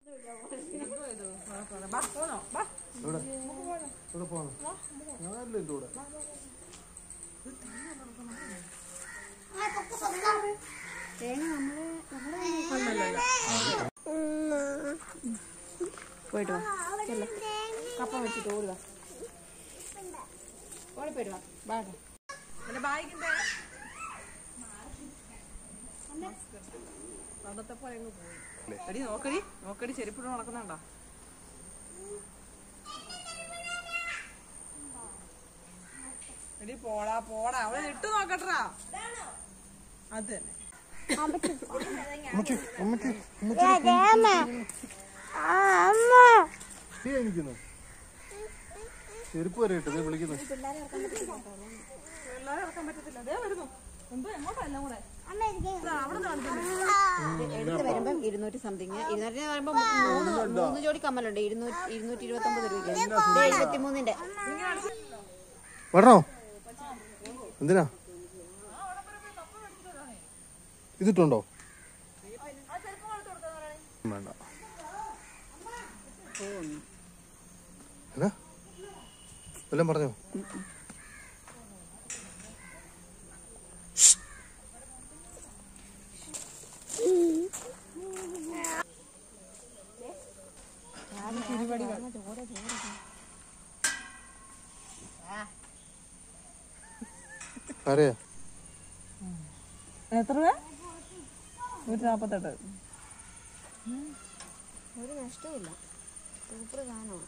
ഇവിടെ ഇവിടെ പോണം ഞാനല്ലേ എൻ്റെ കൂടെ പോയിട്ട് വാ ചെല്ല്. കപ്പ വെച്ചിട്ട് ഓടുക ഓടിപ്പോയിട്ട് വാ ബാഗ് എന്റെ ബാഗിന്റെ പണ്ടത്തെ പോലെ അങ്ങ് പോയി എടി നോക്കടി നോക്കടി ചെരുപ്പിട്ട് നടക്കുന്നുണ്ടോ എടി പോടാ പോടാ അവിടെ ഇട്ട് നോക്കട്ടാ അത് തന്നെ ഉമ്മച്ചി ഉമ്മച്ചി ഉമ്മച്ചി നീ എനിക്കുന്നു ചെരുപ്പ് വരെ ഇട്ടത് വിളിക്കുന്നു പിള്ളേരെ ഇറക്കാൻ പറ്റത്തില്ല അതേ വരുന്നു മുമ്പ് എങ്ങോട്ടാ എല്ലാം കൂടെ എടുത്ത് വരുമ്പം ഇരുന്നൂറ്റി സംതിങ് ഇരുന്നൂറ്റി വരുമ്പോ മൂന്ന് മൂന്ന് ജോഡി കമ്മലുണ്ട് ഇരുന്നൂറ്റി ഇരുന്നൂറ്റി ഇരുപത്തി ഒമ്പത് രൂപയ്ക്ക് എഴുപത്തി മൂന്നിന്റെ വരണോ എന്തിനാ ഇതിട്ടുണ്ടോ വേണ്ട എന്നാ വല്ലതും പറഞ്ഞോ ആരെയാ എത്ര രൂപ നൂറ്റി നാപ്പത്തെട്ട് ഒരു നഷ്ടമില്ല സൂപ്പർ സാധനമാണ്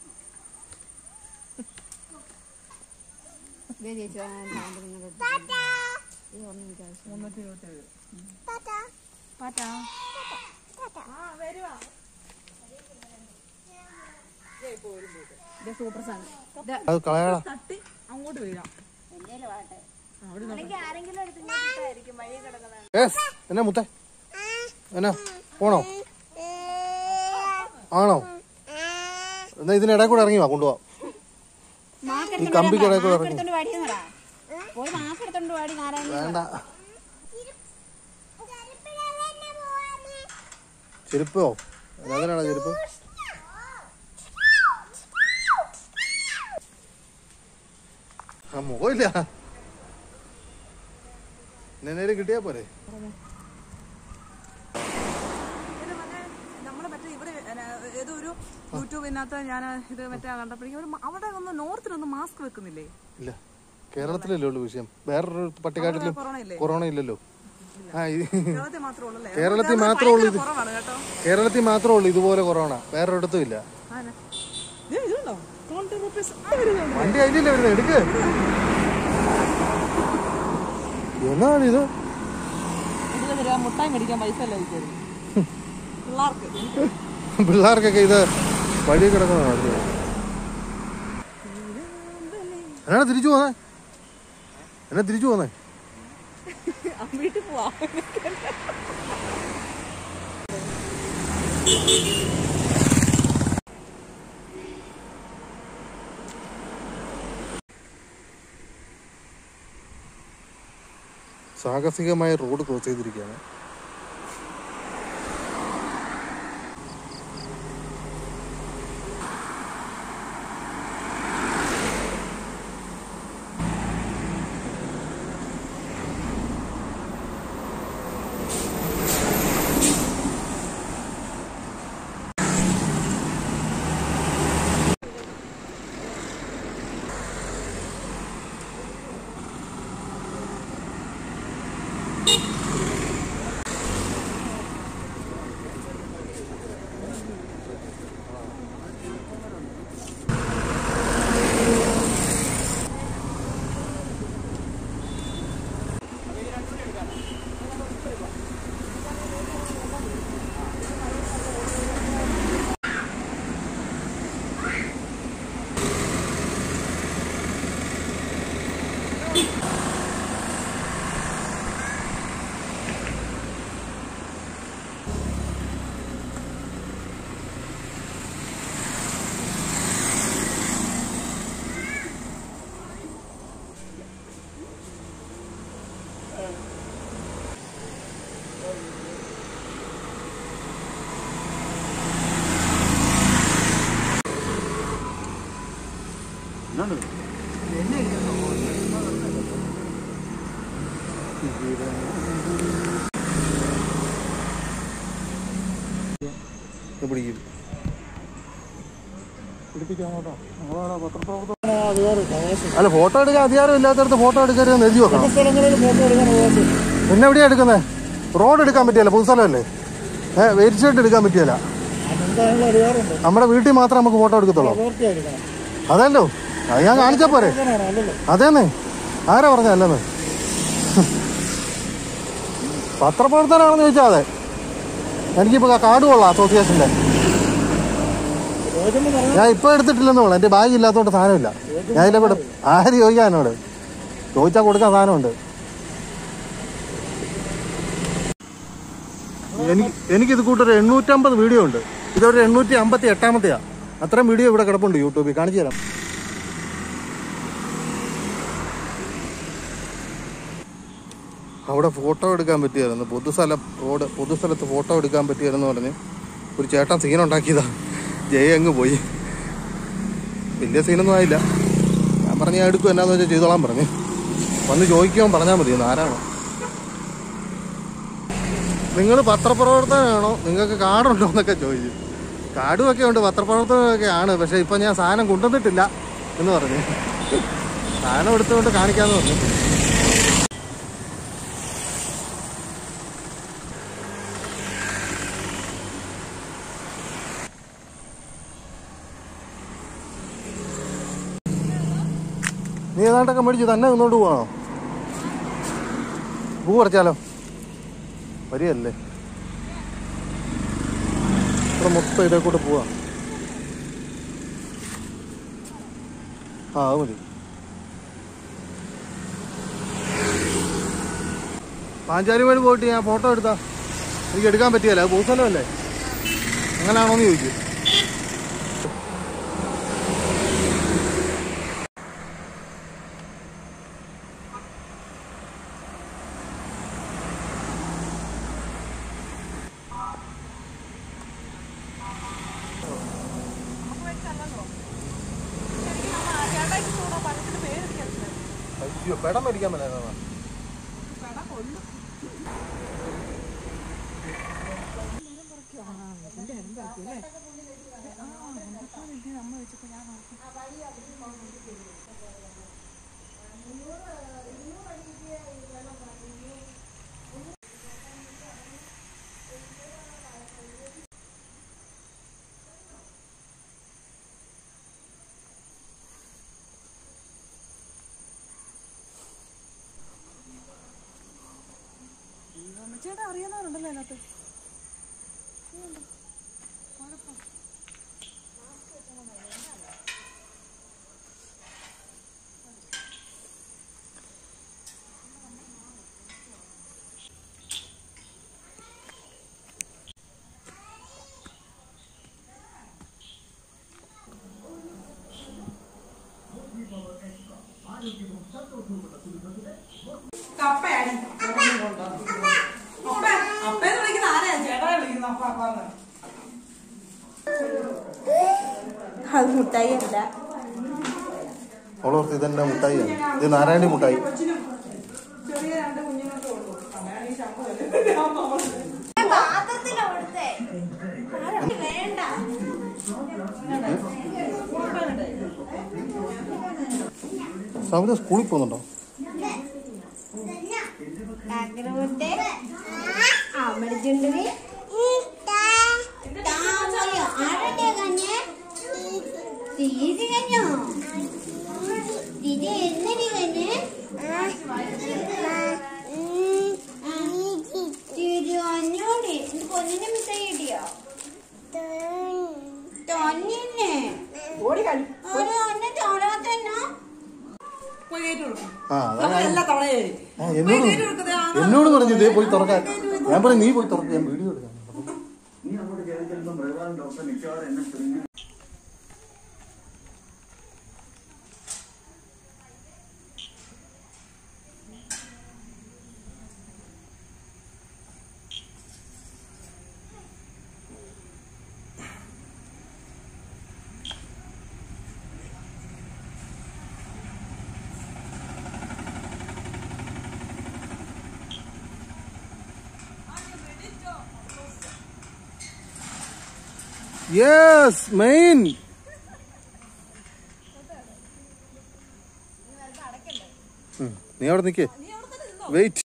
ദേ ചേച്ചി ആ സാധനം നിങ്ങളുടെ അടുത്ത് ഈ ഒന്നും എനിക്ക് ആവശ്യം മുന്നൂറ്റി ഇരുപത്തേഴ് ഇത് സൂപ്പർ സാധനം ഇത് അത് കളയാടാ തട്ടി അങ്ങോട്ട് വീഴാം ഏസ് എന്നാ മുത്തേ എന്നാ പോണോ ആണോ എന്നാ ഇതിനിടെ കൂടെ ഇറങ്ങി വാ കൊണ്ടുപോവാ ഈ കമ്പിക്ക് ഇടയിൽ കൂടെ ഇറങ്ങി എടുത്തോണ്ട് വാടിയെന്നടാ പോയി മാസ്ക് എടുത്തോണ്ട് വാടി നാരായണ വേണ്ട ചെരുപ്പോ അതിനാണ് ചെരുപ്പ് ആ മുഖമില്ല എന്നേലും കിട്ടിയാ പോരെ നമ്മള് മറ്റേ ഇവിടെ എന്നാ, ഏതോ ഒരു യൂട്യൂബിനകത്ത് ഞാൻ ഇത് മറ്റേ കണ്ടപ്പോഴേക്കും ഒരു മ- അവിടെ ഒന്ന് നോർത്തിലൊന്നും മാസ്ക് വെക്കുന്നില്ലേ ഇല്ല കേരളത്തിലല്ലേ ഉള്ളു വിഷയം വേറൊരു പട്ടിക്കാട്ടിലും കൊറോണ ഇല്ലേ കൊറോണ ഇല്ലല്ലോ ആ ഇത് കേരളത്തിൽ മാത്രമേ ഉള്ളൂ അല്ലേ കേരളത്തിൽ മാത്രമേ ഉള്ളൂ ഇത് കുറവാണ് കേട്ടോ കേരളത്തിൽ മാത്രമേ ഉള്ളൂ ഇതുപോലെ കൊറോണ വേറൊരിടത്തും ഇല്ല ആന. ദേ, ഇതുണ്ടോ ട്വന്റി റുപ്പീസ് ആ വരുന്നുണ്ട് വണ്ടി അതിലല്ലേ വരുന്നത് എടുക്ക് എന്നാണ് ഇത് ഇരുപത് രൂപ മുട്ടായി മേടിക്കാൻ പൈസ അല്ല ഇരിക്കരുത് പിള്ളേർക്ക് പിള്ളേർക്കൊക്കെ ഇത് വഴി കിടക്കുന്നതാണ് എന്നാ തിരിച്ചു പോന്നേ എന്നാ തിരിച്ചു പോന്നേ വീട്ടിൽ പോവാ സാഹസികമായ റോഡ് ക്രോസ് ചെയ്തിരിക്കുകയാണ് ഇത് പിടിക്കും അല്ല ഫോട്ടോ എടുക്കാൻ അധികാരം ഇല്ലാത്തടത്ത് ഫോട്ടോ എടുക്കരുതെന്ന് എഴുതി വെക്കണം പിന്നെ എവിടെയാ എടുക്കുന്നത് റോഡ് എടുക്കാൻ പറ്റിയല്ല പൊതുസ്ഥലമല്ലേ ഏഹ് വെയിറ്റ് ഷർട്ട് എടുക്കാൻ പറ്റിയല്ല നമ്മുടെ വീട്ടിൽ മാത്രമേ നമുക്ക് ഫോട്ടോ എടുക്കത്തുള്ളൂ അതല്ലോ അത് ഞാൻ കാണിച്ചാ പോരെ അതേന്നേ ആരാ പറഞ്ഞല്ലെന്ന് പത്രപ്രവർത്തനാണെന്ന് ചോദിച്ചാൽ അതെ എനിക്കിപ്പോ കാർഡ് കൊള്ളാം അസോസിയേഷന്റെ ഞാൻ ഇപ്പൊ എടുത്തിട്ടില്ലെന്ന് പറഞ്ഞു എന്റെ ബാഗ് ഇല്ലാത്തോണ്ട് സാധനമില്ല ഞാൻ ഇതിലെ കൂടെ ആര് ചോദിക്കാൻ എന്നോട് ചോദിച്ചാൽ കൊടുക്കാൻ സാധനമുണ്ട് എനിക്ക് എനിക്കിത് കൂട്ടൊരു എണ്ണൂറ്റമ്പത് വീഡിയോ ഉണ്ട് ഇതൊരു എണ്ണൂറ്റി അമ്പത്തി എട്ടാമത്തെയാ അത്രയും വീഡിയോ ഇവിടെ കിടപ്പുണ്ട് യൂട്യൂബിൽ കാണിച്ചു തരാം അവിടെ ഫോട്ടോ എടുക്കാൻ പറ്റിയായിരുന്നു പൊതുസ്ഥലം റോഡ് പൊതുസ്ഥലത്ത് ഫോട്ടോ എടുക്കാൻ പറ്റിയായിരുന്നു പറഞ്ഞ് ഒരു ചേട്ടൻ സീനുണ്ടാക്കിയതാ ജയ അങ്ങ് പോയി വലിയ സീനൊന്നും ആയില്ല ഞാൻ പറഞ്ഞു ഞാൻ എടുക്കും എന്നാന്ന് വെച്ചാൽ ചെയ്തോളാൻ പറഞ്ഞു വന്ന് ചോദിക്കാൻ പറഞ്ഞാൽ മതി ആരാണോ നിങ്ങൾ പത്രപ്രവർത്തനമാണോ നിങ്ങൾക്ക് കാർഡുണ്ടോ എന്നൊക്കെ ചോദിച്ചു കാർഡും ഒക്കെ ഉണ്ട് പത്രപ്രവർത്തനമൊക്കെ ആണ് പക്ഷെ ഇപ്പൊ ഞാൻ സാധനം കൊണ്ടുവന്നിട്ടില്ല എന്ന് പറഞ്ഞു സാധനം എടുത്തുകൊണ്ട് കാണിക്കാന്ന് പറഞ്ഞു നീ ഏതാണ്ടൊക്കെ മേടിച്ചു തന്നെ നിന്നോണ്ട് പോവാണോ പൂ പറിച്ചാലോ വരികയല്ലേ ഇവിടെ മൊത്തം ഇതേ കൂടെ പോവാ ആ അത് മതി പാഞ്ചാലിമേട് പോയിട്ട് ഞാൻ ഫോട്ടോ എടുത്താ എനിക്ക് എടുക്കാൻ പറ്റിയല്ല അത് ഭൂസ്ഥലമല്ലേ അങ്ങനെയാണോന്ന് ചോദിച്ചു അയ്യോ പെടം മേടിക്കാൻ പറ്റാ ചേട്ടാ അറിയാവുന്നവരുണ്ടല്ലോ അതിനകത്ത് കപ്പയാടി അപ്പ അപ്പേന്ന് വിളിക്കുന്ന ആരെയാ ചേട്ടാ വിളിക്കുന്ന അപ്പ അപ്പാന്ന് അത് മുട്ടായി അല്ല അവളോർത്ത് ഇതെന്നെ മുട്ടായിയാണ് ഇത് നാരായണി മുട്ടായി കൊച്ചിനും ചെറിയ രണ്ട് കുഞ്ഞുങ്ങൾക്കും ഉള്ളൂ അതാണ് ഈ ശമ്പളം സമിത സ്കൂളിൽ പോകുന്നുണ്ടോ കാക്കരമുട്ടെ അമടിച്ചുണ്ടത് ആരുടെ കഞ്ഞ് തീരി കഞ്ഞോ തീരി എന്നടി കഞ്ഞ് തിരി അഞ്ഞോടി പൊന്നിന്റെ മിഠായി കിട്ടിയോ തൊന്നിന്നെ ഓടി കഴി ഒരു ഒന്നെ തോളത്തന്നോ പോയി കയറ്റി കൊടുക്കും ആ അതാ നമ്മൾ എല്ലാ തവണയും ആ, എന്നോട് എന്നോട് പറഞ്ഞു ഇതേ പോയി തുറക്കാൻ ഞാൻ പറഞ്ഞു നീ പോയി തുറക്ക് ഞാൻ വീഡിയോ എടുക്കാം യെസ് മെയിൻ നീ അവിടെ നിക്കേ വെയിറ്റ്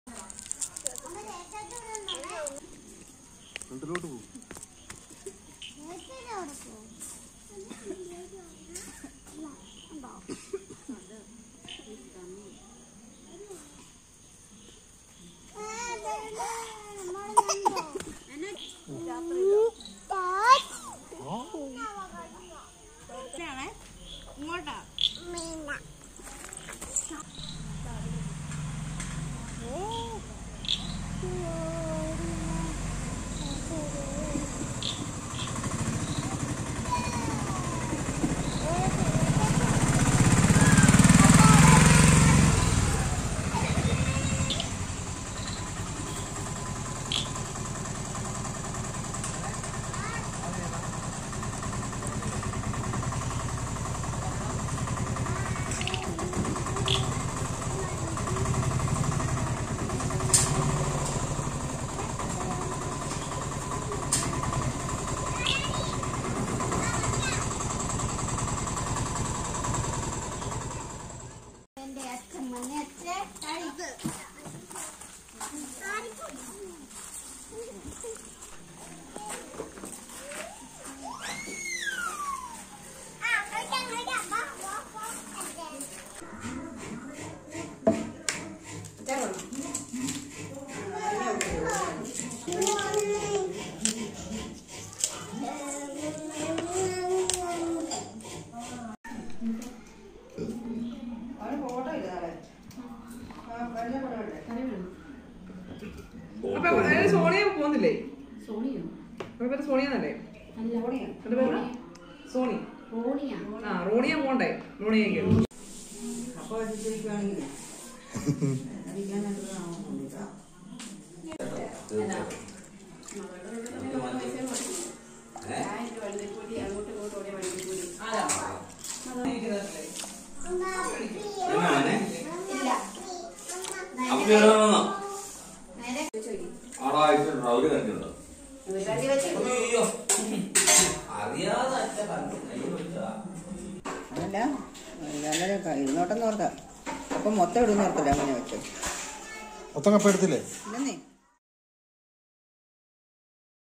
എന്റെ അച്ഛൻ മഞ്ഞത്തെ കഴിക്ക് അപ്പൊ അതിന് സോണിയ പോകുന്നില്ലേ അവരുടെ പേര് സോണിയെന്നല്ലേ അവരുടെ പേര് സോണി ആ റോണിയ പോണ്ടേ റോണിയേക്ക് അതല്ല നല്ല ഇരുന്നോട്ടെന്ന് ഓർത്താ അപ്പൊ മൊത്തം ഇടുന്ന ഓർത്തല്ല അങ്ങനെ വെച്ചു മൊത്തം കപ്പ എടുത്തില്ലേ ഇല്ലെന്നേ